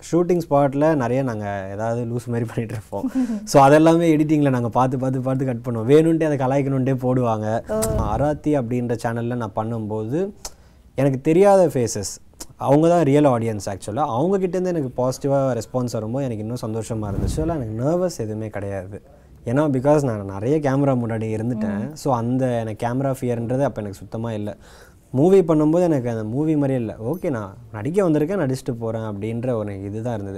Shooting ஸ்பாட்டில் நிறைய நாங்கள் ஏதாவது லூஸ் மாதிரி பண்ணிட்டு இருப்போம் ஸோ அதெல்லாமே எடிட்டிங்கில் நாங்கள் பார்த்து பார்த்து பார்த்து கட் பண்ணுவோம் வேணும்ட்டே அதை கலாய்க்கணுன்ட்டே போடுவாங்க அராத்தி அப்படின்ற சேனலில் நான் பண்ணும்போது எனக்கு தெரியாத ஃபேஸஸ் அவங்க தான் ரியல் ஆடியன்ஸ் ஆக்சுவலாக அவங்கக்கிட்டேருந்து எனக்கு பாசிட்டிவாக ரெஸ்பான்ஸ் வரும்போது எனக்கு இன்னும் சந்தோஷமாக இருந்துச்சு அதெல்லாம் எனக்கு நர்வஸ் எதுவுமே கிடையாது ஏன்னா பிகாஸ் நான் நிறைய கேமரா முன்னாடி இருந்துட்டேன் ஸோ அந்த எனக்கு கேமரா ஃபியர்ன்றது அப்போ எனக்கு சுத்தமாக இல்லை மூவி பண்ணும்போது எனக்கு அந்த மூவி மாதிரியே இல்லை ஓகே நான் நடிக்க வந்திருக்கேன் நடிச்சுட்டு போகிறேன் அப்படின்ற ஒரு இதுதான் இருந்தது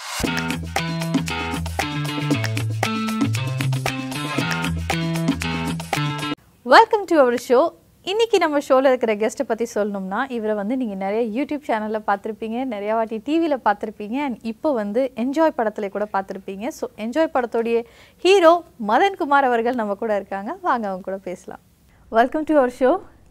வெல்கம் டு அவர் ஷோ இன்னைக்கு நம்ம ஷோவில் இருக்கிற கெஸ்ட்டை பற்றி சொல்லணும்னா இவரை வந்து நீங்கள் நிறைய யூடியூப் சேனலில் பார்த்துருப்பீங்க நிறைய வாட்டி டிவியில் பார்த்துருப்பீங்க அண்ட் இப்போ வந்து என்ஜாய் படத்தில் கூட பார்த்துருப்பீங்க ஸோ என்ஜாய் படத்தோடைய ஹீரோ மதன் குமார் அவர்கள் நம்ம கூட இருக்காங்க வாங்க அவங்க கூட பேசலாம் வெல்கம் டு அவர் ஷோ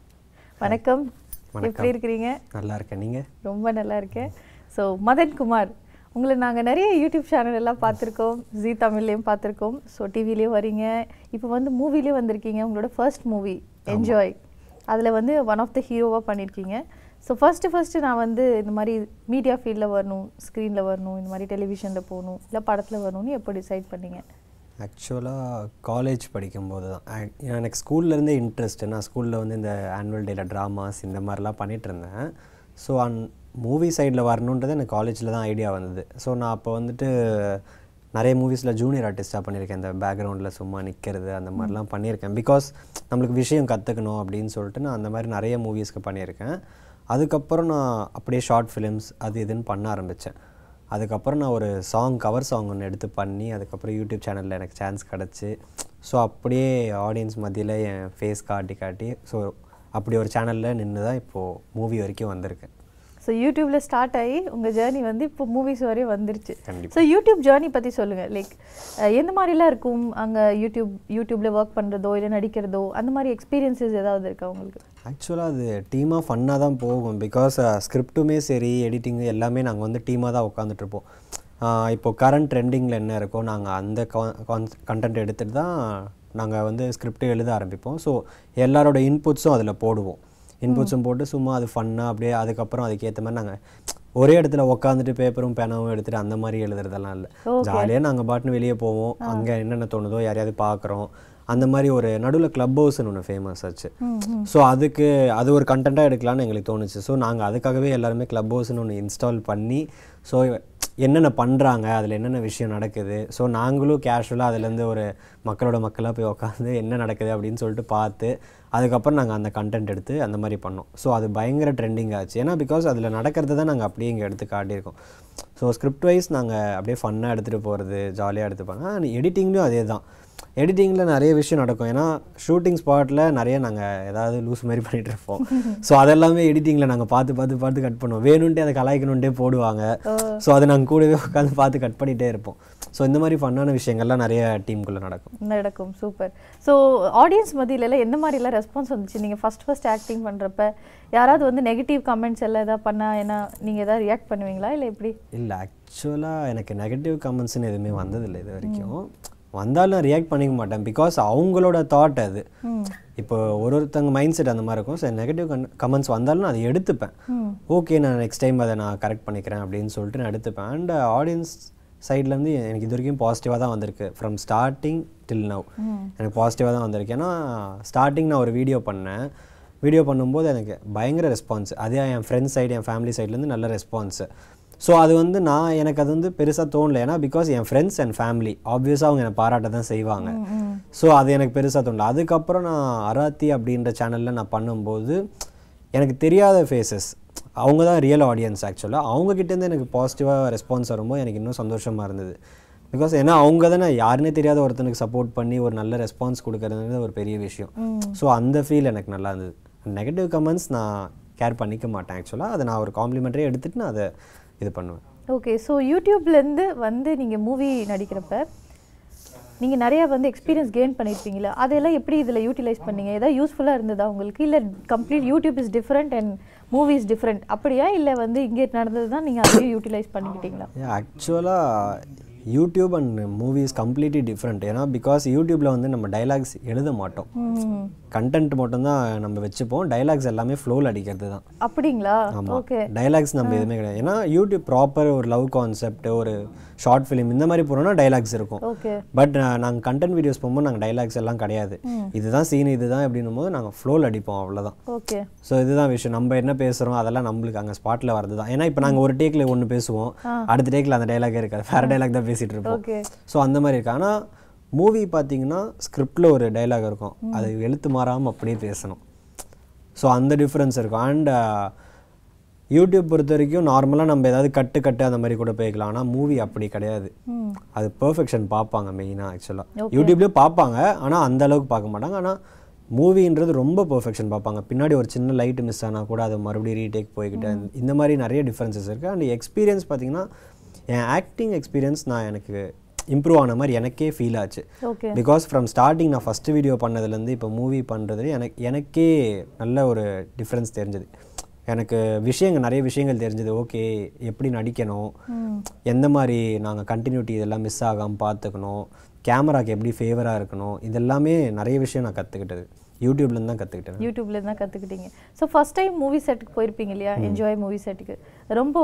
வணக்கம் வணக்கம். எப்படி இருக்கிறீங்க நல்லா இருக்கேன் நீங்கள் ரொம்ப நல்லா இருக்கேன் ஸோ மதன் குமார் உங்களை நாங்கள் நிறைய யூடியூப் சேனல் எல்லாம் பார்த்துருக்கோம் ஜி தமிழ்லேயும் பார்த்துருக்கோம் ஸோ டிவிலையும் வரீங்க இப்போ வந்து மூவிலையும் வந்திருக்கீங்க உங்களோட ஃபர்ஸ்ட் மூவி என்ஜாய் அதில் வந்து ஒன் ஆஃப் த ஹீரோவாக பண்ணியிருக்கீங்க ஸோ ஃபஸ்ட்டு ஃபஸ்ட்டு நான் வந்து இந்த மாதிரி மீடியா ஃபீல்டில் வரணும் ஸ்க்ரீனில் வரணும் இந்த மாதிரி டெலிவிஷனில் போகணும் இல்லை படத்தில் வரணும்னு எப்போ டிசைட் பண்ணீங்க ஆக்சுவலாக காலேஜ் படிக்கும்போது தான் ஆக்- எனக்கு ஸ்கூல்லேருந்தே இன்ட்ரெஸ்ட் நான் ஸ்கூலில் வந்து இந்த ஆனுவல் டேல ட்ராமாஸ் இந்த மாதிரிலாம் பண்ணிட்டு இருந்தேன் ஸோ அந் மூவி சைடில் வரணுன்றது எனக்கு காலேஜில் தான் ஐடியா வந்தது ஸோ நான் அப்போ வந்துட்டு நிறைய மூவிஸில் ஜூனியர் ஆர்டிஸ்ட்டாக பண்ணியிருக்கேன் இந்த பேக்ரவுண்டில் சும்மா நிற்கிறது அந்த மாதிரிலாம் பண்ணியிருக்கேன் பிகாஸ் நம்மளுக்கு விஷயம் கற்றுக்கணும் அப்படின்னு சொல்லிட்டு நான் அந்த மாதிரி நிறைய மூவிஸ்க்கு பண்ணியிருக்கேன் அதுக்கப்புறம் நான் அப்படியே ஷார்ட் ஃபிலிம்ஸ் அது இதுன்னு பண்ண ஆரம்பித்தேன் அதுக்கப்புறம் நான் ஒரு சாங் கவர் சாங் ஒன்று எடுத்து பண்ணி அதுக்கப்புறம் யூடியூப் சேனலில் எனக்கு சான்ஸ் கிடச்சி ஸோ அப்படியே ஆடியன்ஸ் மத்தியில் என் ஃபேஸ் காட்டி காட்டி ஸோ அப்படி ஒரு சேனலில் நின்று தான் இப்போது மூவி வரைக்கும் வந்திருக்கேன் ஸோ யூடியூப்ல ஸ்டார்ட் ஆகி உங்கள் ஜேர்னி வந்து இப்போ மூவிஸ் வரையும் வந்துருச்சு கண்டிப்பா. ஸோ யூடியூப் ஜேர்னி பற்றி சொல்லுங்கள் லைக் எந்த மாதிரிலாம் இருக்கும் அங்கே யூடியூப் யூடியூப்ல ஒர்க் பண்ணுறதோ இல்லை நடிக்கிறதோ அந்த மாதிரி எக்ஸ்பீரியன்சஸ் ஏதாவது இருக்கா உங்களுக்கு ஆக்சுவலாக அது டீமாக ஃபன்னாக தான் போகும் பிகாஸ் ஸ்கிரிப்ட்டுமே சரி எடிட்டிங் எல்லாமே நாங்கள் வந்து டீமாக தான் உட்காந்துட்ருப்போம் இப்போ கரண்ட் ட்ரெண்டிங்கில் என்ன இருக்கோ நாங்கள் அந்த கண்டென்ட் எடுத்துகிட்டு தான் நாங்கள் வந்து ஸ்கிரிப்ட் எழுத ஆரம்பிப்போம் ஸோ எல்லாரோட இன்புட்ஸும் அதில் போடுவோம் இன்புட்ஸும் போட்டு சும்மா அது ஃபன்னாக அப்படியே அதுக்கப்புறம் அதுக்கேற்ற மாதிரி நாங்கள் ஒரே இடத்துல உட்காந்துட்டு பேப்பரும் பேனாவும் எடுத்துகிட்டு அந்த மாதிரி எழுதுறதெல்லாம் இல்லை ஜாலியாக நாங்கள் பாட்டுன்னு வெளியே போவோம் அங்கே என்னென்ன தோணுதோ யாரையாவது பார்க்குறோம் அந்த மாதிரி ஒரு நடுவில் க்ளப் ஹவுஸ்னு ஒன்று ஃபேமஸ் ஆச்சு ஸோ அதுக்கு அது ஒரு கண்டென்ட்டாக எடுக்கலாம்னு எங்களுக்கு தோணுச்சு ஸோ நாங்கள் அதுக்காகவே எல்லாருமே க்ளப் ஹவுஸ்னு ஒன்று இன்ஸ்டால் பண்ணி ஸோ என்னென்ன பண்ணுறாங்க அதில் என்னென்ன விஷயம் நடக்குது ஸோ நாங்களும் கேஷுவலாக அதுலேருந்து ஒரு மக்களோட மக்களாக போய் உட்காந்து என்ன நடக்குது அப்படின்னு சொல்லிட்டு பார்த்து அதுக்கப்புறம் நாங்கள் அந்த கண்டென்ட் எடுத்து அந்த மாதிரி பண்ணோம் ஸோ அது பயங்கர ட்ரெண்டிங் ஆச்சு ஏன்னா பிகாஸ் அதில் நடக்கிறத தான் நாங்கள் அப்படியே இங்கே எடுத்து காட்டியிருக்கோம் ஸோ ஸ்கிரிப்ட் வைஸ் நாங்கள் அப்படியே ஃபன்னாக எடுத்துகிட்டு போகிறது ஜாலியாக எடுத்துப்பாங்க எடிட்டிங்லேயும் அதே தான் எடிட்டிங்கில் நிறைய விஷயம் நடக்கும் ஏன்னா ஷூட்டிங் ஸ்பாட்டில் நிறைய நாங்கள் ஏதாவது லூஸ் மாதிரி பண்ணிட்டு இருப்போம் ஸோ அதெல்லாமே எடிட்டிங்கில் நாங்கள் பார்த்து பார்த்து பார்த்து கட் பண்ணுவோம் வேணும்ட்டே அதை கலாய்க்கணுன்ட்டே போடுவாங்க ஸோ அதை நாங்கள் கூடவே உட்காந்து பார்த்து கட் பண்ணிகிட்டே இருப்போம் ஸோ இந்த மாதிரி ஃபன்னான விஷயங்கள்லாம் நிறைய டீமுக்குள்ளே நடக்கும் நடக்கும் சூப்பர் ஸோ ஆடியன்ஸ் மத்தியிலலாம் எந்த மாதிரிலாம் ரெஸ்பான்ஸ் வந்துச்சு நீங்கள் ஃபர்ஸ்ட் ஃபர்ஸ்ட் ஆக்டிங் பண்ணுறப்ப யாராவது வந்து நெகட்டிவ் கமெண்ட்ஸ் எல்லாம் எதாவது பண்ணால் என்ன நீங்கள் எதாவது ரியாக்ட் பண்ணுவீங்களா இல்லை எப்படி இல்லை ஆக்சுவலாக எனக்கு நெகட்டிவ் கமெண்ட்ஸ்னு எதுவுமே வந்ததில்லை இது வரைக்கும் வந்தாலும் ரியாக்ட் பண்ணிக்க மாட்டேன் பிகாஸ் அவங்களோட தாட் அது இப்போ ஒரு ஒருத்தங்க மைண்ட் செட் அந்த மாதிரி இருக்கும் ஸோ நெகட்டிவ் கமெண்ட்ஸ் வந்தாலும் நான் அதை எடுத்துப்பேன் ஓகே நான் நெக்ஸ்ட் டைம் அதை நான் கரெக்ட் பண்ணிக்கிறேன் அப்படின்னு சொல்லிட்டு நான் எடுத்துப்பேன் அண்ட் ஆடியன்ஸ் சைட்லேருந்து எனக்கு இது வரைக்கும் பாசிட்டிவாக தான் வந்திருக்கு ஃப்ரம் ஸ்டார்டிங் டில் நவ் எனக்கு பாசிட்டிவாக தான் வந்திருக்கு ஏன்னா ஸ்டார்டிங் நான் ஒரு வீடியோ பண்ணேன் வீடியோ பண்ணும்போது எனக்கு பயங்கர ரெஸ்பான்ஸ் அதே என் ஃப்ரெண்ட்ஸ் சைடு என் ஃபேமிலி சைட்லேருந்து நல்ல ரெஸ்பான்ஸு ஸோ அது வந்து நான் எனக்கு அது வந்து பெருசாக தோணல ஏன்னா பிகாஸ் என் ஃப்ரெண்ட்ஸ் அண்ட் ஃபேமிலி ஆப்வியஸாக அவங்க என்னை பாராட்ட தான் செய்வாங்க ஸோ அது எனக்கு பெருசாக தோணல அதுக்கப்புறம் நான் அராத்தி அப்படின்ற சேனலில் நான் பண்ணும்போது எனக்கு தெரியாத ஃபேஸஸ் அவங்க தான் ரியல் ஆடியன்ஸ் ஆக்சுவலாக அவங்கக்கிட்டேருந்து எனக்கு பாசிட்டிவாக ரெஸ்பான்ஸ் வரும்போது எனக்கு இன்னும் சந்தோஷமாக இருந்தது பிகாஸ் ஏன்னா அவங்க தானே யாருனே தெரியாத ஒருத்தனுக்கு சப்போர்ட் பண்ணி ஒரு நல்ல ரெஸ்பான்ஸ் கொடுக்கறதுங்கிறது ஒரு பெரிய விஷயம் ஸோ அந்த ஃபீல் எனக்கு நல்லா இருந்தது நெகட்டிவ் கமெண்ட்ஸ் நான் கேர் பண்ணிக்க மாட்டேன் ஆக்சுவலாக அதை நான் ஒரு காம்ப்ளிமெண்ட்டரி எடுத்துகிட்டு நான் அதை இது பண்ணுவேன் ஓகே ஸோ யூடியூப்லேருந்து வந்து நீங்கள் மூவி நடிக்கிறப்ப நீங்கள் நிறைய வந்து எக்ஸ்பீரியன்ஸ் கெயின் பண்ணியிருப்பீங்களா அதெல்லாம் எப்படி இதில் யூட்டிலைஸ் பண்ணீங்க ஏதாவது யூஸ்ஃபுல்லாக இருந்ததா உங்களுக்கு இல்லை complete YouTube is different and movie is different அப்படியா இல்லை வந்து இங்கே நடந்தது தான் நீங்கள் அதையும் யூட்டிலைஸ் பண்ணிக்கிட்டீங்களா ஆக்சுவலாக YouTube and movies completely different ஏன்னா பிகாஸ் யூடியூப்பில் வந்து நம்ம டைலாக்ஸ் எழுத மாட்டோம் ம் கண்டென்ட் மட்டும்தான் நம்ம வச்சுப்போம் டைலாக்ஸ் எல்லாமே ஃப்ளோவில் அடிக்கிறது தான் அப்படிங்களா ஆமாம் ஓகே டைலாக்ஸ் நம்ம எதுவுமே கிடையாது ஏன்னா யூடியூப் ப்ராப்பர் ஒரு லவ் கான்செப்ட் ஒரு ஷார்ட் ஃபிலிம் இந்த மாதிரி போனோம்னா டைலாக்ஸ் இருக்கும் ஓகே பட் நாங்கள் கண்டென்ட் வீடியோஸ் போகும்போது நாங்கள் டைலாக்ஸ் எல்லாம் கிடையாது இதுதான் சீன் இதுதான் அப்படின்னும் போது நாங்கள் ஃப்ளோவில் அடிப்போம் அவ்வளோதான் ஓகே ஸோ இதுதான் விஷயம் நம்ம என்ன பேசுகிறோம் அதெல்லாம் நம்மளுக்கு அங்கே ஸ்பாட்டில் வரது தான் ஏன்னா இப்போ நாங்கள் ஒரு டேக்கில் ஒன்று பேசுவோம் அடுத்த டேக்கில் அந்த டைலாக் இருக்காது வேறு டைலாக் தான் பேசிகிட்டு இருப்போம் ஓகே ஸோ அந்த மாதிரி இருக்கு ஆனால் மூவி பார்த்தீங்கன்னா ஸ்கிரிப்டில் ஒரு டைலாக் இருக்கும் அது எழுத்து மாறாமல் அப்படியே பேசணும் ஸோ அந்த டிஃப்ரென்ஸ் இருக்கும் அண்ட் யூடியூப் பொறுத்த வரைக்கும் நார்மலாக நம்ம ஏதாவது கட்டு கட்டு அந்த மாதிரி கூட போய்க்கலாம் ஆனால் மூவி அப்படி கிடையாது ம் அது பெர்ஃபெக்ஷன் பார்ப்பாங்க மெயினாக ஆக்சுவலாக யூடியூப்லேயும் பார்ப்பாங்க ஆனால் அந்த அளவுக்கு பார்க்க மாட்டாங்க ஆனால் மூவின்றது ரொம்ப பெர்ஃபெக்ஷன் பார்ப்பாங்க பின்னாடி ஒரு சின்ன லைட் மிஸ் ஆனால் கூட அதை மறுபடியும் ரீடேக் போய்கிட்டு இந்த மாதிரி நிறைய டிஃப்ரென்சஸ் இருக்குது அண்ட் எக்ஸ்பீரியன்ஸ் பார்த்தீங்கன்னா என் ஆக்டிங் எக்ஸ்பீரியன்ஸ் நான் எனக்கு இம்ப்ரூவ் ஆன மாதிரி எனக்கே ஃபீல் ஆச்சு ஓகே பிகாஸ் ஃப்ரம் ஸ்டார்டிங் நான் ஃபஸ்ட்டு வீடியோ பண்ணதுலேருந்து இப்போ மூவி பண்ணுறது எனக்கு எனக்கே நல்ல ஒரு டிஃப்ரென்ஸ் தெரிஞ்சது எனக்கு விஷயங்கள் நிறைய விஷயங்கள் தெரிஞ்சது ஓகே எப்படி நடிக்கணும் ம் எந்த மாதிரி நாங்கள் கண்டினியூட்டி இதெல்லாம் மிஸ் ஆகாமல் பார்த்துக்கணும் கேமராக்கு எப்படி ஃபேவராக இருக்கணும் இதெல்லாமே நிறைய விஷயம் நான் கற்றுக்கிட்டது யூடியூப்லேருந்து தான் கற்றுக்கிட்டேன் யூடியூப்ல தான் கற்றுக்கிட்டீங்க ஸோ ஃபர்ஸ்ட் டைம் மூவி செட்டுக்கு போயிருப்பீங்க இல்லையா என்ஜாய் மூவி செட்டுக்கு ரொம்ப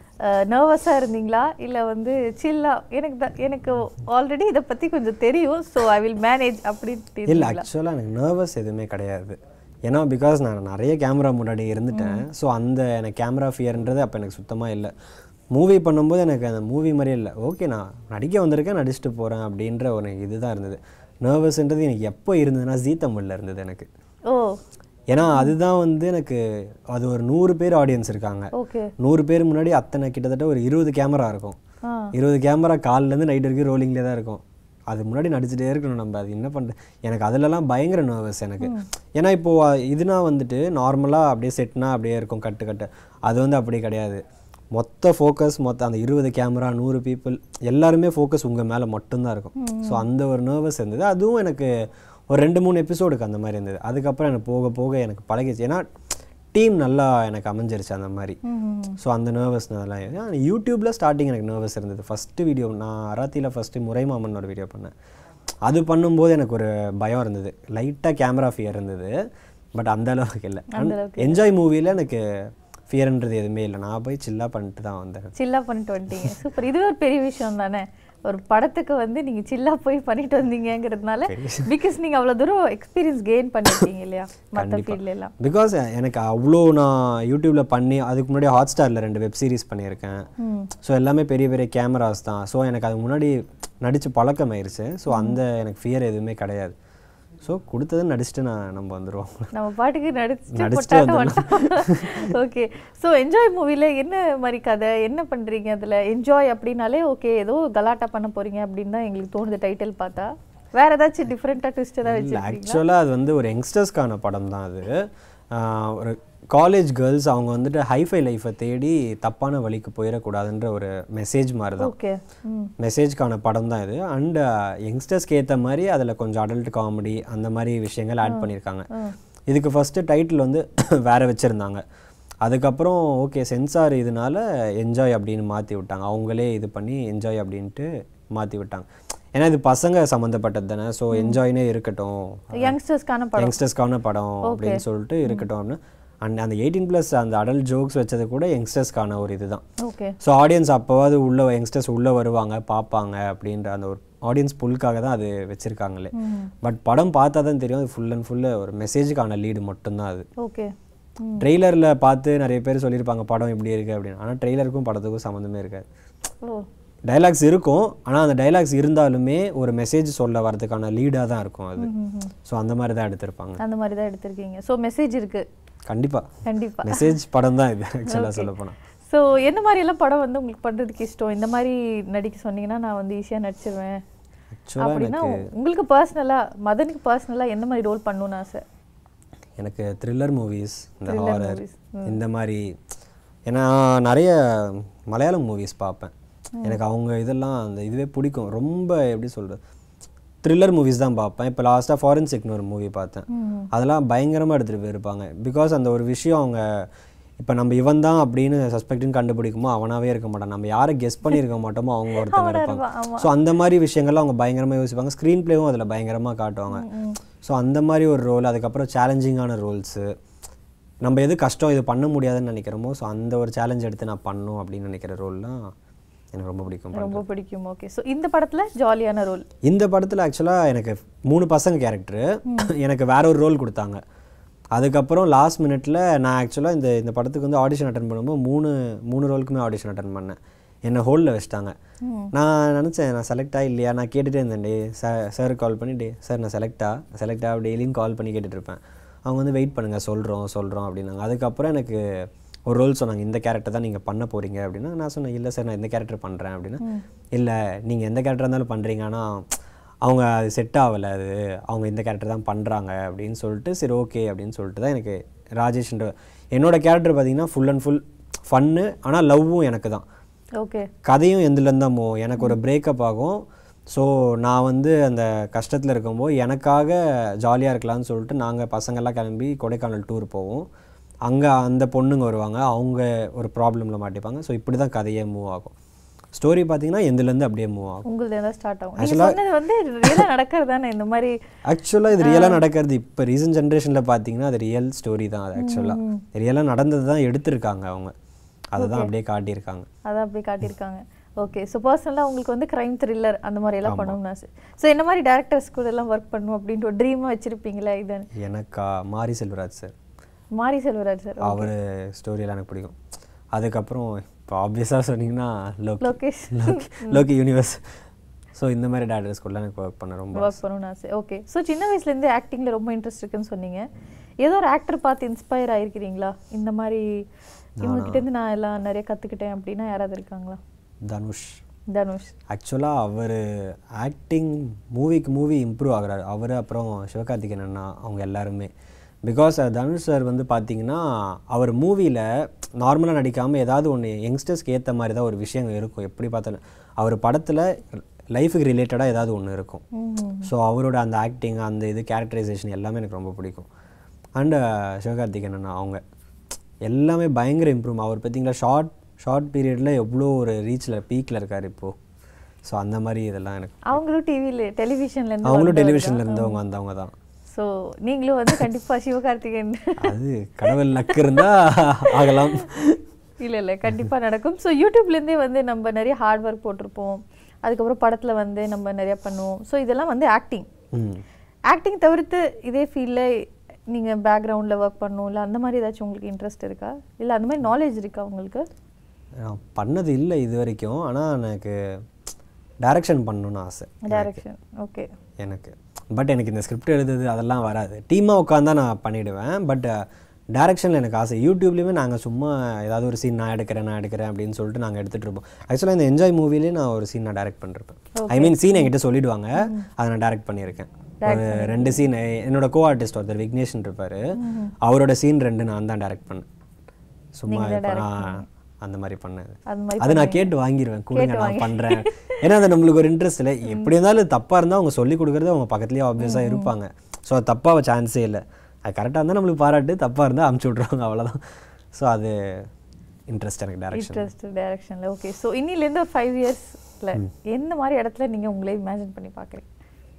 நர்வஸாக இருந்தீங்களா இல்லை வந்து சில்லா எனக்கு தான் எனக்கு ஆல்ரெடி இதை பற்றி கொஞ்சம் தெரியும் ஸோ ஐ வில் மேனேஜ் அப்படின்ட்டு இல்லை இருந்தீங்களா? ஆக்சுவலாக எனக்கு நர்வஸ் எதுவுமே கிடையாது ஏன்னா பிகாஸ் நான் நிறைய கேமரா முன்னாடி இருந்துட்டேன் ஸோ அந்த எனக்கு கேமரா ஃபியர்ன்றது அப்போ எனக்கு சுத்தமாக இல்லை மூவி பண்ணும்போது எனக்கு அந்த மூவி மாதிரியே இல்லை ஓகே நான் நடிக்க வந்திருக்கேன் நடிச்சுட்டு போகிறேன் அப்படின்ற ஒரு இதுதான் இருந்தது நர்வஸ்ன்றது எனக்கு எப்போ இருந்ததுன்னா ஜீ தமிழில் இருந்தது எனக்கு ஓ ஏன்னா அதுதான் வந்து எனக்கு அது ஒரு நூறு பேர் ஆடியன்ஸ் இருக்காங்க ஓகே நூறு பேர் முன்னாடி அத்தனை கிட்டத்தட்ட ஒரு இருபது கேமரா இருக்கும் ஆ இருபது கேமரா கால்லேருந்து நைட் வரைக்கும் ரோலிங்லேயே தான் இருக்கும் அது முன்னாடி நடிச்சுட்டே இருக்கணும் நம்ம அது என்ன பண்ணுறது எனக்கு அதிலலாம் பயங்கர நர்வஸ் எனக்கு ஏன்னா இப்போது இதுனா வந்துட்டு நார்மலாக அப்படியே செட்னா அப்படியே இருக்கும் கட்டு கட்டு அது வந்து அப்படி கிடையாது மொத்த ஃபோக்கஸ் மொத்த அந்த இருபது கேமரா நூறு பீப்புள் எல்லாருமே ஃபோக்கஸ் உங்கள் மேலே மட்டும்தான் இருக்கும் ஸோ அந்த ஒரு நர்வஸ் இருந்தது அதுவும் எனக்கு ஒரு ரெண்டு மூணு எபிசோடுக்கு அந்த மாதிரி இருந்தது அதுக்கப்புறம் எனக்கு போக போக எனக்கு பழகிச்சு ஏன்னா டீம் நல்லா எனக்கு அமைஞ்சிருச்சு அந்த மாதிரி ம் ஸோ அந்த நர்வஸ்னதெல்லாம் இது ஆனால் யூடியூப்பில் ஸ்டார்டிங் எனக்கு நர்வஸ் இருந்தது ஃபஸ்ட்டு வீடியோ நான் அராத்தியில் ஃபஸ்ட்டு முறைமாமன் ஒரு வீடியோ பண்ணேன் அது பண்ணும்போது எனக்கு ஒரு பயம் இருந்தது லைட்டாக கேமரா ஃபியர் இருந்தது பட் அந்த அளவுக்கு இல்லை என்ஜாய் மூவியில் எனக்கு ஃபியர்ன்றது எதுவுமே இல்லை நான் போய் சில்லாக பண்ணிட்டு தான் வந்தேன் சில்லா பண்ணிட்டு வந்துட்டீங்க சூப்பர் இதுவே ஒரு பெரிய விஷயம் தானே ஒரு படத்துக்கு வந்து நீங்க சில்லா போய் பண்ணிட்டு வந்தீங்கங்கிறதுனால பிகாஸ் நீங்க அவ்வளவு தூரம் எக்ஸ்பீரியன்ஸ் கெயின் பண்ணிருக்கீங்க இல்லையா மற்ற ஃபீல்ட்ல எல்லாம் பிகாஸ் எனக்கு அவ்வளோ நான் யூடியூப்பில் பண்ணி அதுக்கு முன்னாடி ஹாட் ஸ்டாரில் ரெண்டு வெப் சீரிஸ் பண்ணியிருக்கேன் ம் ஸோ எல்லாமே பெரிய பெரிய கேமராஸ் தான் ஸோ எனக்கு அதுக்கு முன்னாடி நடித்து பழக்கமாயிருச்சு ஸோ அந்த எனக்கு ஃபியர் எதுவுமே கிடையாது ஸோ கொடுத்ததை நடிச்சுட்டு நான் நம்ம வந்துடுவோம் நம்ம பாட்டுக்கு நடிச்சுட்டு நடிச்சுட்டு போட்டாட்டம் ஓகே ஸோ என்ஜாய் மூவில என்ன மாதிரி கதை என்ன பண்றீங்க அதுல என்ஜாய் அப்படின்னாலே ஓகே ஏதோ கலாட்டா பண்ண போறீங்க அப்படின்னு தான் எங்களுக்கு தோணுது டைட்டில் பார்த்தா வேற ஏதாச்சும் டிஃப்ரெண்ட்டாக ட்விஸ்ட் ஏதாவது இல்லை வச்சிருக்கீங்களா ஆக்சுவலாக அது வந்து ஒரு யங்ஸ்டர்ஸ்க்கான படம் தான் அது ஆஹ் ஒரு காலேஜ் கேர்ள்ஸ் அவங்க வந்துட்டு ஹைஃபை லைஃப்பை தேடி தப்பான வழிக்கு போயிடக்கூடாதுன்ற ஒரு மெசேஜ் மாதிரி தான் ஓகே ம் மெசேஜ்க்கான படம் தான் இது அண்ட் யங்ஸ்டர்ஸ்க்கு ஏற்ற மாதிரி அதில் கொஞ்சம் அடல்ட் காமெடி அந்த மாதிரி விஷயங்கள் ஆட் பண்ணியிருக்காங்க இதுக்கு ஃபஸ்ட்டு டைட்டில் வந்து வேற வச்சுருந்தாங்க அதுக்கப்புறம் ஓகே சென்சார் இதனால என்ஜாய் அப்படின்னு மாற்றி விட்டாங்க அவங்களே இது பண்ணி என்ஜாய் அப்படின்ட்டு மாற்றி விட்டாங்க ஏன்னா இது பசங்க சம்மந்தப்பட்டது தானே ஸோ என்ஜாய்னே இருக்கட்டும் யங்ஸ்டர்ஸ்க்கான படம் யங்ஸ்டர்ஸ்க்கான படம் அப்படின்னு சொல்லிட்டு இருக்கட்டும் அப்படின்னு அண்ட் அந்த எயிட்டீன் ப்ளஸ் அந்த அடல்ட் ஜோக்ஸ் வச்சது கூட யங்ஸ்டர்ஸ்க்கான ஒரு இதுதான் ஓகே ஸோ ஆடியன்ஸ் அப்போவாது உள்ள யங்ஸ்டர்ஸ் உள்ளே வருவாங்க பார்ப்பாங்க அப்படின்ற அந்த ஒரு ஆடியன்ஸ் புல்காக தான் அது வச்சுருக்காங்களே பட் படம் பார்த்தா தான் தெரியும் அது ஃபுல் அண்ட் ஃபுல்லு ஒரு மெசேஜுக்கான லீடு மட்டும்தான் அது ஓகே ம் ட்ரெய்லரில் பார்த்து நிறைய பேர் சொல்லியிருப்பாங்க படம் இப்படி இருக்குது அப்படின்னு ஆனால் ட்ரெய்லருக்கும் படத்துக்கும் சம்மந்தமே இருக்காது ஓ டைலாக்ஸ் இருக்கும் ஆனால் அந்த டைலாக்ஸ் இருந்தாலுமே ஒரு மெசேஜ் சொல்ல வரதுக்கான லீடாக தான் இருக்கும் அது ஸோ அந்த மாதிரி தான் எடுத்திருப்பாங்க அந்த மாதிரி தான் எடுத்திருக்கீங்க ஸோ மெசேஜ் இருக்கு கண்டிப்பாக கண்டிப்பா மெசேஜ் படம் தான் இது ஆக்சுவலாக சொல்ல போனால் ஸோ என்ன மாதிரி எல்லாம் படம் வந்து உங்களுக்கு பண்றதுக்கு இஷ்டம் இந்த மாதிரி நடிக்க சொன்னீங்கன்னா நான் வந்து ஈஸியா நடிச்சிருவேன் ஆக்சுவலாக அப்படின்னா உங்களுக்கு பர்சனலா மதனுக்கு பர்சனலா எந்த மாதிரி ரோல் பண்ணணும்னு ஆசை எனக்கு த்ரில்லர் மூவிஸ் இந்த Thriller ஹாரர் movies. இந்த மாதிரி ஏன்னா நிறைய மலையாளம் மூவிஸ் பார்ப்பேன் எனக்கு அவங்க இதெல்லாம் அந்த இதுவே பிடிக்கும் ரொம்ப எப்படி சொல்கிறது த்ரில்லர் மூவிஸ் தான் பார்ப்பேன் இப்போ லாஸ்ட்டாக ஃபாரன்சிக்னு ஒரு மூவி பார்த்தேன் ம் அதெல்லாம் பயங்கரமாக எடுத்துகிட்டு போயிருப்பாங்க பிகாஸ் அந்த ஒரு விஷயம் அவங்க இப்போ நம்ம இவன் தான் அப்படின்னு சஸ்பெக்ட்னு கண்டுபிடிக்குமோ அவனாவே இருக்க மாட்டான் நம்ம யாரை கெஸ் பண்ணியிருக்க மாட்டோமோ அவங்க ஒருத்தங்க அவனா இருப்பாங்க இருப்பான், ஆமா. ஸோ அந்த மாதிரி விஷயங்கள்லாம் அவங்க பயங்கரமாக யோசிப்பாங்க ஸ்க்ரீன் ப்ளேவும் அதில் பயங்கரமாக காட்டுவாங்க ஸோ அந்த மாதிரி ஒரு ரோல் அதுக்கப்புறம் சேலஞ்சிங்கான ரோல்ஸு நம்ம எது கஷ்டம் இது பண்ண முடியாதுன்னு நினைக்கிறோமோ ஸோ அந்த ஒரு சேலஞ்ச் எடுத்து நான் பண்ணும் அப்படின்னு நினைக்கிற ரோல்லாம் எனக்கு ரொம்ப பிடிக்கும் ரொம்ப பிடிக்கும் ஓகே ஸோ இந்த படத்துல ஜாலியான ரோல் இந்த படத்தில் ஆக்சுவலாக எனக்கு மூணு பசங்க கேரக்டரு எனக்கு வேற ஒரு ரோல் கொடுத்தாங்க அதுக்கப்புறம் லாஸ்ட் மினிட்ல நான் ஆக்சுவலாக இந்த இந்த படத்துக்கு வந்து ஆடிஷன் அட்டன் பண்ணும்போது மூணு மூணு ரோலுக்குமே ஆடிஷன் அட்டன் பண்ணேன் என்னை ஹோல்டில் வச்சிட்டாங்க நான் நினச்சேன் நான் செலக்டா இல்லையா நான் கேட்டுகிட்டே இருந்தேன் டே சார் சார் கால் பண்ணி டே சார் நான் செலக்டா செலக்டா டெய்லியும் கால் பண்ணி கேட்டுட்டு இருப்பேன் அவங்க வந்து வெயிட் பண்ணுங்கள் சொல்கிறோம் சொல்கிறோம் அப்படின்னாங்க அதுக்கப்புறம் எனக்கு ஒரு ரோல் சொன்னாங்க இந்த கேரக்டர் தான் நீங்கள் பண்ண போகிறீங்க அப்படின்னா நான் சொன்னேன் இல்லை சார் நான் இந்த கேரக்டர் பண்ணுறேன் அப்படின்னா இல்லை நீங்கள் எந்த கேரக்டர் இருந்தாலும் பண்ணுறீங்க ஆனால் அவங்க அது செட் ஆகலை அது அவங்க இந்த கேரக்டர் தான் பண்ணுறாங்க அப்படின்னு சொல்லிட்டு சரி ஓகே அப்படின்னு சொல்லிட்டு தான் எனக்கு ராஜேஷ்ன்ற என்னோட கேரக்டர் பார்த்தீங்கன்னா ஃபுல் அண்ட் ஃபுல் ஃபன்னு ஆனால் லவ்வும் எனக்கு தான் ஓகே கதையும் எந்துலேருந்து தான் போகும் எனக்கு ஒரு பிரேக்கப் ஆகும் ஸோ நான் வந்து அந்த கஷ்டத்தில் இருக்கும்போது எனக்காக ஜாலியாக இருக்கலாம்னு சொல்லிட்டு நாங்கள் பசங்கள்லாம் கிளம்பி கொடைக்கானல் டூர் போவோம் அங்கே அந்த பொண்ணுங்க வருவாங்க அவங்க ஒரு ப்ராப்ளமில் மாட்டிப்பாங்க ஸோ இப்படி தான் கதையே மூவ் ஆகும் ஸ்டோரி பார்த்தீங்கன்னா எந்துலேருந்து அப்படியே மூவ் ஆகும் உங்களுது தான் ஸ்டார்ட் ஆகும் நீங்க சொன்னது வந்து ரியலாக நடக்கிறது தானே இந்த மாதிரி ஆக்சுவலாக இது ரியலாக நடக்கிறது இப்போ ரீசன்ட் ஜென்ரேஷனில் பார்த்தீங்கன்னா அது ரியல் ஸ்டோரி தான் அது ஆக்சுவலாக ரியலாக நடந்தது தான் எடுத்திருக்காங்க அவங்க அதை தான் அப்படியே காட்டியிருக்காங்க அதான் அப்படி காட்டியிருக்காங்க ஓகே ஸோ பர்சனலாக உங்களுக்கு வந்து க்ரைம் த்ரில்லர் அந்த மாதிரி எல்லாம் பண்ணணும்னு ஆசை ஸோ என்ன மாதிரி டேரக்டர்ஸ் கூட எல்லாம் ஒர்க் பண்ணணும் அப்படின்ட்டு ஒரு ட்ரீமாக வச்சிருப்பீங்களா இது எனக்கா மாரி செல்வராஜ் சார் மாரி செல்வராஜ் சார் அவர் ஸ்டோரியெல்லாம் எனக்கு பிடிக்கும் அதுக்கப்புறம் இப்போ ஆப்வியஸாக சொன்னீங்கன்னா லோக்கி லோகேஷ் லோக்கி லோக்கி யூனிவர்ஸ் ஸோ இந்த மாதிரி டேரக்டர்ஸ் கூட எனக்கு ஒர்க் பண்ண ரொம்ப ஒர்க் பண்ணணும்னு ஆசை ஓகே ஸோ சின்ன வயசுலேருந்து ஆக்டிங்கில் ரொம்ப இன்ட்ரெஸ்ட் இருக்குன்னு சொன்னீங்க ஏதோ ஒரு ஆக்டர் பார்த்து இன்ஸ்பயர் ஆயிருக்கிறீங்களா இந்த மாதிரி இவங்ககிட்டேருந்து நான் எல்லாம் நிறைய கற்றுக்கிட்டேன் அப்படின்னா யாராவது இருக்காங்களா தனுஷ் தனுஷ் ஆக்சுவலாக அவர் ஆக்டிங் மூவிக்கு மூவி இம்ப்ரூவ் ஆகுறாரு அவர் அப்புறம் சிவகார்த்திகேயன் அண்ணா அவங்க எல்லாருமே பிகாஸ் தனுஷ் சார் வந்து பார்த்தீங்கன்னா அவர் மூவியில் நார்மலாக நடிக்காமல் ஏதாவது ஒன்று யங்ஸ்டர்ஸ்க்கு ஏற்ற மாதிரி தான் ஒரு விஷயம் இருக்கும் எப்படி பார்த்தாலும் அவர் படத்தில் லைஃபுக்கு ரிலேட்டடாக ஏதாவது ஒன்று இருக்கும் ஸோ அவரோட அந்த ஆக்டிங் அந்த இது கேரக்டரைசேஷன் எல்லாமே எனக்கு ரொம்ப பிடிக்கும் அண்டு சிவகார்த்திகேயன் அண்ணா அவங்க எல்லாமே பயங்கர இம்ப்ரூவ் அவர் பார்த்தீங்களா ஷார்ட் ஷார்ட் பீரியடில் எவ்வளோ ஒரு ரீச்சில் பீக்கில் இருக்கார் இப்போது ஸோ அந்த மாதிரி இதெல்லாம் எனக்கு அவங்களும் டிவியில் டெலிவிஷன்லேருந்து அவங்களும் டெலிவிஷனில் இருந்தவங்க வந்தவங்க தான் ஸோ நீங்களும் வந்து கண்டிப்பாக சிவகார்த்திகேயன் அது கடவுள் லக்கு இருந்தால் ஆகலாம் இல்லை இல்லை கண்டிப்பாக நடக்கும் ஸோ யூடியூப்லேருந்தே வந்து நம்ம நிறைய ஹார்ட் ஒர்க் போட்டிருப்போம் அதுக்கப்புறம் படத்தில் வந்து நம்ம நிறைய பண்ணுவோம் ஸோ இதெல்லாம் வந்து ஆக்டிங் ம் ஆக்டிங் தவிர்த்து இதே ஃபீல்டில் நீங்கள் பேக்ரவுண்டில் ஒர்க் பண்ணணும் இல்லை அந்த மாதிரி ஏதாச்சும் உங்களுக்கு இன்ட்ரெஸ்ட் இருக்கா இல்லை அந்த மாதிரி நாலேஜ் இருக்கா உங்களுக்கு நான் பண்ணது இல்லை இது வரைக்கும் ஆனால் எனக்கு டைரக்ஷன் பண்ணணும்னு ஆசை டைரக்ஷன் ஓகே எனக்கு பட் எனக்கு இந்த ஸ்கிரிப்ட் எழுதுறது அதெல்லாம் வராது டீமாக உட்காந்தா நான் பண்ணிவிடுவேன் பட் டைரக்ஷனில் எனக்கு ஆசை யூடியூப்லேயுமே நாங்கள் சும்மா ஏதாவது ஒரு சீன் நான் எடுக்கிறேன் நான் எடுக்கிறேன் அப்படின்னு சொல்லிட்டு நாங்கள் எடுத்துகிட்டு இருப்போம் ஆக்சுவலாக இந்த என்ஜாய் மூவிலே நான் ஒரு சீன் நான் டைரக்ட் பண்ணிருப்பேன் ஐ மீன் சீன் என்கிட்ட சொல்லிடுவாங்க அதை நான் டைரக்ட் பண்ணியிருக்கேன் ஒரு ரெண்டு சீன் என்னோட கோ ஆர்டிஸ்ட் ஒருத்தர் விக்னேஷன் இருப்பார் அவரோட சீன் ரெண்டு நான் தான் டைரக்ட் பண்ணேன் சும்மா இப்ப நான் அந்த மாதிரி பண்ணேன் அது மாதிரி அது நான் கேட்டு வாங்கிடுவேன் கொடுங்க நான் பண்ணுறேன் ஏன்னா அது நம்மளுக்கு ஒரு இன்ட்ரெஸ்ட் இல்லை எப்படி இருந்தாலும் தப்பாக இருந்தால் அவங்க சொல்லி கொடுக்குறது அவங்க பக்கத்துலேயே ஆப்வியஸாக இருப்பாங்க ஸோ அது தப்பாக சான்ஸே இல்லை அது கரெக்டாக இருந்தால் நம்மளுக்கு பாராட்டு தப்பாக இருந்தால் அமுச்சு விட்ருவாங்க அவ்வளோதான் ஸோ அது இன்ட்ரெஸ்ட் எனக்கு டேரக்ஷன் இன்ட்ரெஸ்ட் டைரக்ஷனில் ஓகே ஸோ இன்னிலேருந்து ஒரு ஃபைவ் இயர்ஸில் எந்த மாதிரி இடத்துல நீங்கள் உங்களே இமேஜின் பண்ணி பார்க்குறீங்க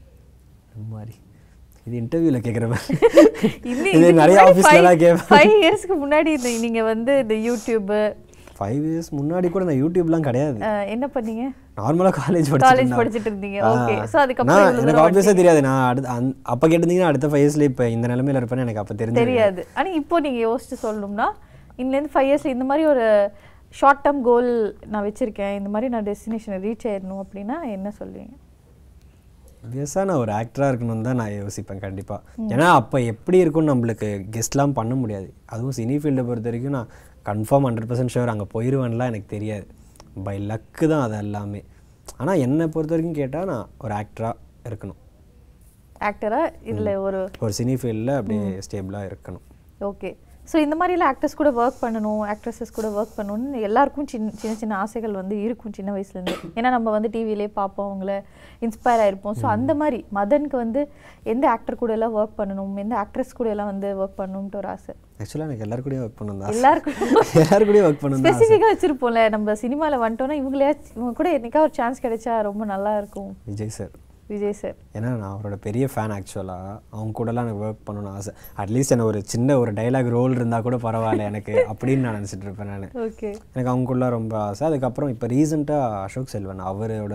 இந்த மாதிரி இது இன்டர்வியூவில் கேட்குற மாதிரி இன்னி- இது இதுக்கு நிறைய முன்னாடி ஆஃபீஸ்லலாம் five- கேட்பேன் five இயர்ஸ்க்கு முன்னாடி இந்த நீங்க வந்து இந்த யூடியூப் ஃபைவ் இயர்ஸ் முன்னாடி கூட நான் யூடியூப்லாம் கிடையாது என்ன பண்ணீங்க நார்மலாக காலேஜ் காலேஜ் படிச்சுட்டு இருந்தீங்க ஓகே ஸோ அதுக்கப்புறம் நான் இவ்வளவு எனக்கு தூரம் ஆப்வியஸாக தெரியாது நான் அடுத்த அந் அப்போ கேட்டிருந்தீங்கன்னா அடுத்த ஃபைவ் இயர்ஸ்ல இப்போ இந்த நிலமையில இருப்பேன்னு எனக்கு அப்போ தெரிஞ்சு தெரியாது ஆனா இப்போ நீங்க யோசிச்சு சொல்லணும்னா இன்னிலேருந்து ஃபைவ் இயர்ஸ்ல இந்த மாதிரி ஒரு ஷார்ட் டேர்ம் கோல் நான் வச்சிருக்கேன் இந்த மாதிரி நான் டெஸ்டினேஷனை ரீச் ஆயிடணும் அப்படின்னா என்ன சொல்லுவீங்க ஆப்வியஸாக நான் ஒரு ஆக்டராக இருக்கணும்னு தான் நான் யோசிப்பேன் கண்டிப்பாக ஏன்னா அப்போ எப்படி இருக்கும்னு நம்மளுக்கு கெஸ்ட்லாம் பண்ண முடியாது அதுவும் சினி ஃபீல்டை பொறுத்த வரைக்கும் நான் கன்ஃபார்ம் ஹண்ட்ரட் பர்சன்ட் ஷுவர் அங்கே போயிடுவேன்லாம் எனக்கு தெரியாது பை லக்கு தான் அது எல்லாமே ஆனால் என்னை பொறுத்த வரைக்கும் கேட்டால் நான் ஒரு ஆக்டராக இருக்கணும் ஆக்டரா இதுல ஒரு ஒரு சினி ஃபீல்டில் அப்படியே ஸ்டேபிளாக இருக்கணும் ஓகே ஸோ இந்த மாதிரிலாம் ஆக்டர்ஸ் கூட ஒர்க் பண்ணணும் ஆக்ட்ரஸஸ் கூட ஒர்க் பண்ணணும்னு எல்லாருக்கும் சின்ன சின்ன சின்ன ஆசைகள் வந்து இருக்கும் சின்ன வயசுலேருந்து ஏன்னா நம்ம வந்து டிவிலே பார்ப்போம் அவங்கள இன்ஸ்பயர் ஆயிருப்போம் ஸோ அந்த மாதிரி மதனுக்கு வந்து எந்த ஆக்டர் கூட எல்லாம் ஒர்க் பண்ணணும் எந்த ஆக்ட்ரஸ் கூட எல்லாம் வந்து ஒர்க் பண்ணணும்ட்டு ஒரு ஆசை ஆக்சுவலாக எனக்கு எல்லாரு கூடயும் ஒர்க் பண்ணணும் தான் எல்லாருக்கும் எல்லாரு கூடயும் ஒர்க் பண்ணணும் தான் ஆசை. ஸ்பெசிஃபிக்காக வச்சிருப்போம்ல நம்ம சினிமாவில் வந்துட்டோம்னா இவங்களே இவங்க கூட என்னைக்கா ஒரு சான்ஸ் கிடைச்சா ரொம்ப நல்லா இருக்கும் விஜய் சார் விஜய் சார் ஏன்னா நான் அவரோட பெரிய ஃபேன் ஆக்சுவலாக அவங்க கூடலாம் எனக்கு ஒர்க் பண்ணணும்னு ஆசை அட்லீஸ்ட் எனக்கு ஒரு சின்ன ஒரு டைலாக் ரோல் இருந்தால் கூட பரவாயில்ல எனக்கு அப்படின்னு நான் நினச்சிட்டு இருப்பேன் நான் ஓகே எனக்கு அவங்க கூட ரொம்ப ஆசை அதுக்கப்புறம் இப்போ ரீசெண்டாக அசோக் செல்வன் அவரோட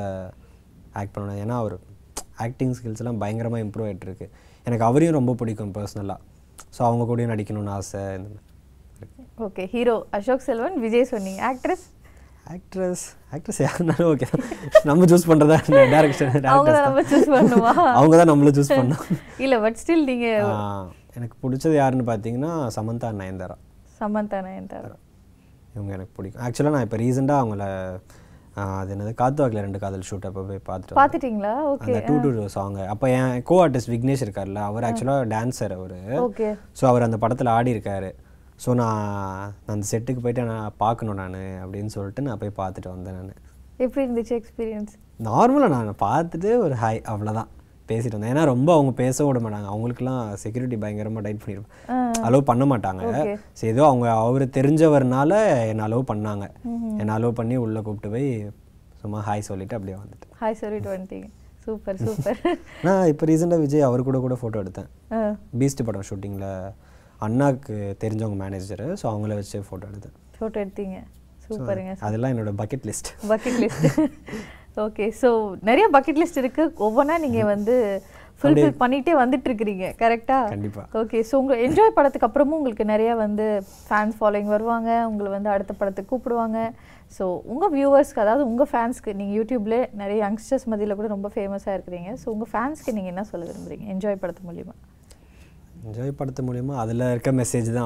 ஆக்ட் பண்ணணும் ஏன்னா அவர் ஆக்டிங் ஸ்கில்ஸ்லாம் பயங்கரமாக இம்ப்ரூவ் ஆகிட்டு இருக்கு எனக்கு அவரையும் ரொம்ப பிடிக்கும் பர்சனலாக ஸோ அவங்க கூடயும் நடிக்கணும்னு ஆசை இந்த மாதிரி ஓகே ஹீரோ அசோக் செல்வன் விஜய் சொன்னீங்க ஆக்ட்ரஸ் ஆக்ட்ரஸ் ஆக்ட்ரஸ் யாருனாலும் ஓகே நம்ம சூஸ் பண்ணுறதா டேரக்ஷன் அவங்க தான் நம்ம சூஸ் பண்ணுவா அவங்க தான் நம்மள சூஸ் பண்ணோம் இல்ல பட் ஸ்டில் நீங்க ஆஹ், எனக்கு பிடிச்சது யாருன்னு பார்த்தீங்கன்னா சமந்தா நயன்தாரா சமந்தா நயன்தாரா இவங்க எனக்கு பிடிக்கும் ஆக்சுவலாக நான் இப்போ ரீசெண்டாக அவங்கள ஆஹ், அது என்னது காத்து வாக்கில் ரெண்டு காதல் ஷூட் அப்போ போய் பார்த்துட்டு வந்தேன். பாத்துட்டீங்களா ஓகே அந்த டூ டூ சாங் அப்போ என் கோ ஆர்டிஸ்ட் விக்னேஷ் இருக்கார்ல அவர் ஆக்சுவலாக டான்ஸர் அவர் ஓகே ஸோ அவர் அந்த படத்தில் ஆடி இருக்காரு ஸோ நான் நான் அந்த செட்டுக்கு போயிட்டு நான் பார்க்கணும் நான் அப்படின்னு சொல்லிட்டு நான் போய் பார்த்துட்டு வந்தேன் நான் எப்படி இருந்துச்சு எக்ஸ்பீரியன்ஸ் நார்மலாக நான் பார்த்துட்டு ஒரு ஹாய் அவ்வளோதான் பேசிட்டு வந்தேன் ஏன்னா ரொம்ப அவங்க பேச விட மாட்டாங்க அவங்களுக்குலாம் செக்யூரிட்டி பயங்கரமாக டைட் பண்ணியிருப்பேன் அலோவ் பண்ண மாட்டாங்க Okay. சரி ஏதோ அவங்க அவர் தெரிஞ்சவர்னால என்னை அலோவ் பண்ணாங்க என்னை அலோவ் பண்ணி உள்ளே கூப்பிட்டு போய் சும்மா ஹாய் சொல்லிட்டு அப்படியே வந்துட்டேன் ஹாய் சொல்லிட்டு வந்துட்டீங்க சூப்பர் சூப்பர் நான் இப்போ ரீசெண்டாக விஜய் அவர் கூட கூட ஃபோட்டோ எடுத்தேன் பீஸ்ட் படம் ஷூட்டிங்கில் அண்ணாக்கு தெரிஞ்சவங்க மேனேஜர் ஸோ அவங்கள வச்சு ஃபோட்டோ எடுத்தேன் ஃபோட்டோ எடுத்தீங்க சூப்பருங்க அதெல்லாம் என்னோட bucket list bucket list okay so நிறைய பக்கெட் லிஸ்ட் இருக்கு ஒவ்வொன்றா நீங்க வந்து ஃபுல்ஃபில் பண்ணிட்டே வந்துட்டு இருக்கிறீங்க கரெக்டா கண்டிப்பா. ஓகே ஸோ உங்க என்ஜாய் படத்துக்கு அப்புறமும் உங்களுக்கு நிறைய வந்து ஃபேன்ஸ் ஃபாலோயிங் வருவாங்க உங்களை வந்து அடுத்த படத்துக்கு கூப்பிடுவாங்க ஸோ உங்க வியூவர்ஸ்க்கு அதாவது உங்க ஃபேன்ஸ்க்கு நீங்க யூடியூப்ல நிறைய யங்ஸ்டர்ஸ் மத்தியில கூட ரொம்ப ஃபேமஸாக இருக்கிறீங்க ஸோ உங்க ஃபேன்ஸ்க்கு நீங்க என்ன சொல்ல விரும்புறீங்க என்ஜாய் படத்து மூலியமா என்ஜாய் படுத்த மூலியமா அதில் இருக்க மெசேஜ் தான்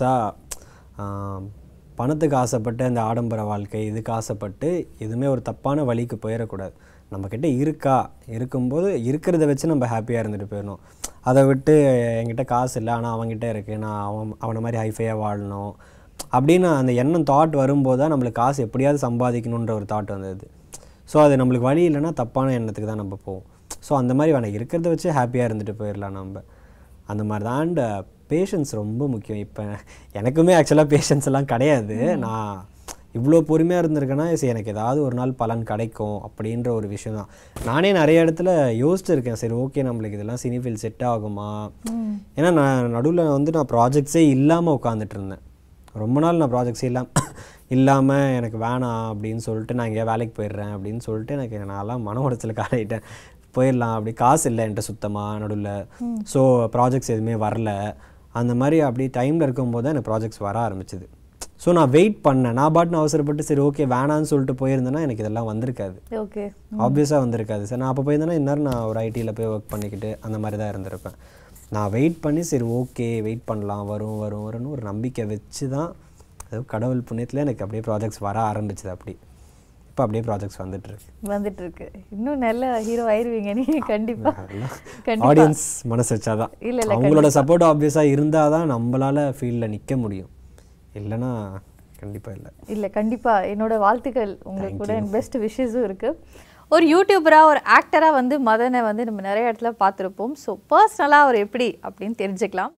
ஆப்வியஸாக பணத்துக்கு ஆசைப்பட்டு அந்த ஆடம்பர வாழ்க்கை இதுக்கு ஆசைப்பட்டு எதுவுமே ஒரு தப்பான வழிக்கு போயிடக்கூடாது நம்மக்கிட்ட இருக்கா இருக்கும்போது இருக்கிறத வச்சு நம்ம ஹாப்பியாக இருந்துட்டு போயிடணும் அதை விட்டு என்கிட்ட காசு இல்லை ஆனால் அவன்கிட்ட இருக்குது நான் அவன் அவனை மாதிரி ஹைஃபையாக வாழணும் அப்படின்னு அந்த எண்ணம் தாட் வரும்போது தான் நம்மளுக்கு காசு எப்படியாவது சம்பாதிக்கணுன்ற ஒரு தாட் வந்தது ஸோ அது நம்மளுக்கு வழி இல்லைன்னா தப்பான எண்ணத்துக்கு தான் நம்ம போவோம் ஸோ அந்த மாதிரி வேணாம் இருக்கிறத வச்சு ஹாப்பியாக இருந்துட்டு போயிடலாம் நம்ம அந்த மாதிரி தான் அண்ட் பேஷன்ஸ் ரொம்ப முக்கியம் இப்போ எனக்குமே ஆக்சுவலாக பேஷன்ஸ் எல்லாம் கிடையாது நான் இவ்வளோ பொறுமையாக இருந்திருக்கேன்னா சரி எனக்கு ஏதாவது ஒரு நாள் பலன் கிடைக்கும் அப்படின்ற ஒரு விஷயம் தான் நானே நிறைய இடத்துல யோசிச்சிருக்கேன் சரி ஓகே நம்மளுக்கு இதெல்லாம் சினிஃபீல் செட் ஆகுமா ஏன்னா நான் நடுவில் வந்து நான் ப்ராஜெக்ட்ஸே இல்லாமல் உட்காந்துட்டு இருந்தேன் ரொம்ப நாள் நான் ப்ராஜெக்ட்ஸே இல்லாமல் இல்லாமல் எனக்கு வேணாம் அப்படின்னு சொல்லிட்டு நான் எங்கேயா வேலைக்கு போயிடுறேன் அப்படின்னு சொல்லிட்டு எனக்கு நான்லாம் மன உடைச்சலுக்கு ஆளாயிட்டேன் போயிடலாம் அப்படி காசு இல்லை என்கிட்ட சுத்தமாக நடுவில் ஸோ ப்ராஜெக்ட்ஸ் எதுவுமே வரல அந்த மாதிரி அப்படி டைமில் இருக்கும்போது தான் எனக்கு ப்ராஜெக்ட்ஸ் வர ஆரம்பிச்சுது ஸோ நான் வெயிட் பண்ணேன் நான் பாட்டுன்னு அவசரப்பட்டு சரி ஓகே வேணான்னு சொல்லிட்டு போயிருந்தேன்னா எனக்கு இதெல்லாம் வந்திருக்காது ஓகே ஆப்வியஸாக வந்திருக்காது சார் நான் அப்போ போயிருந்தேன்னா இந்நேரம் நான் ஒரு ஐடியில் போய் ஒர்க் பண்ணிக்கிட்டு அந்த மாதிரி தான் இருந்திருப்பேன் நான் வெயிட் பண்ணி சரி ஓகே வெயிட் பண்ணலாம் வரும் வரும் வரும்னு ஒரு நம்பிக்கை வச்சு தான் ஏதோ கடவுள் புண்ணியத்தில் எனக்கு அப்படியே ப்ராஜெக்ட்ஸ் வர ஆரம்பிச்சது அப்படி இப்போ அப்படியே ப்ராஜெக்ட்ஸ் வந்துட்டு இருக்கு வந்துட்டு இருக்கு இன்னும் நல்ல ஹீரோ ஆயிருவீங்க நீங்க கண்டிப்பா கண்டிப்பா ஆடியன்ஸ் மனசு வச்சாதான் இல்ல, இல்ல, அவங்களோட சப்போர்ட் ஆப்வியஸாக இருந்தால் தான் நம்மளால ஃபீல்டில் நிற்க முடியும் இல்லைன்னா கண்டிப்பாக இல்லை இல்ல கண்டிப்பா என்னோட வாழ்த்துக்கள் உங்களுக்கு கூட பெஸ்ட் விஷஸும் இருக்கு ஒரு யூடியூபரா ஒரு ஆக்டரா வந்து மதனை வந்து நம்ம நிறைய இடத்துல பார்த்துருப்போம் ஸோ பர்சனலாக அவர் எப்படி அப்படின்னு தெரிஞ்சுக்கலாம்